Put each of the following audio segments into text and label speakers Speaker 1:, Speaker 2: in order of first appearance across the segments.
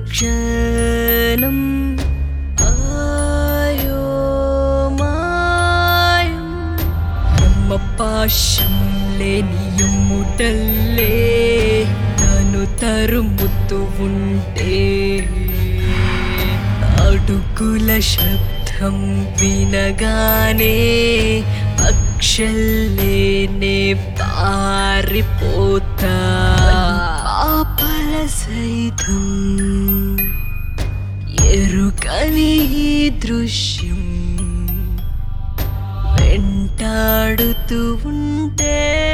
Speaker 1: క్షణం ఆయోమాయం బ్రహ్మపాశం లేని ఎమ్ముటల్లే తను తరుముతూ ఉంటే అడుగుల శబ్దం వినగానే అక్షల్లేనే పారిపోతా పాపల సైతం ఎరుకని ఈ దృశ్యం వెంటాడుతూ ఉంటే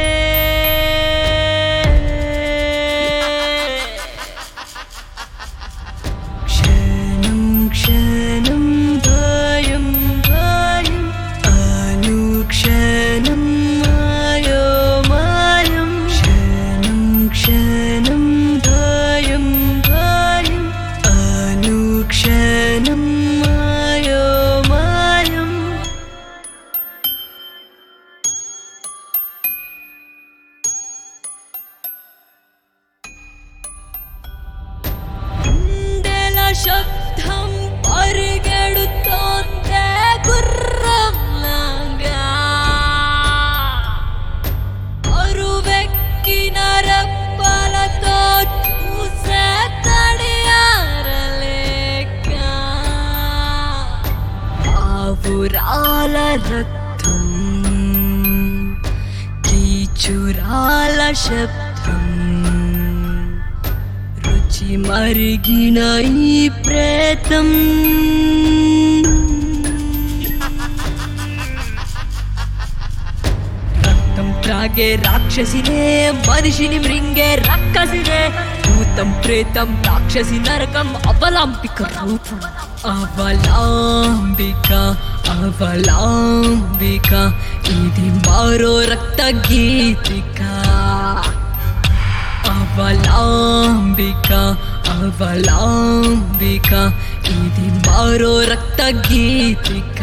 Speaker 1: క్షణం క్షణం భయం భయం అనుక్షణం మాయోమాయం క్షణం క్షణం భయం భయం అనుక్షణం మాయోమాయం గుండెల శబ్దం పరిగెడుతోందే గుర్రంలాగా అరువెక్కిన రెప్పలతో చూసే తడియారలేక ఆవురాల రక్తం కీచురాల శబ్దం రుచి మరిగిన ఈ ప్రేతం రక్తం త్రాగే రాక్షసినే మనిషిని మృంగే రక్కసినే భూతం ప్రేతం రాక్షసి నరకం అవలాంబిక రూపం అవలాంబిక అవలాంబిక ఇది మరో రక్త గీతిక అవలాంబిక అవలాంబిక ఇది మరో రక్త గీతిక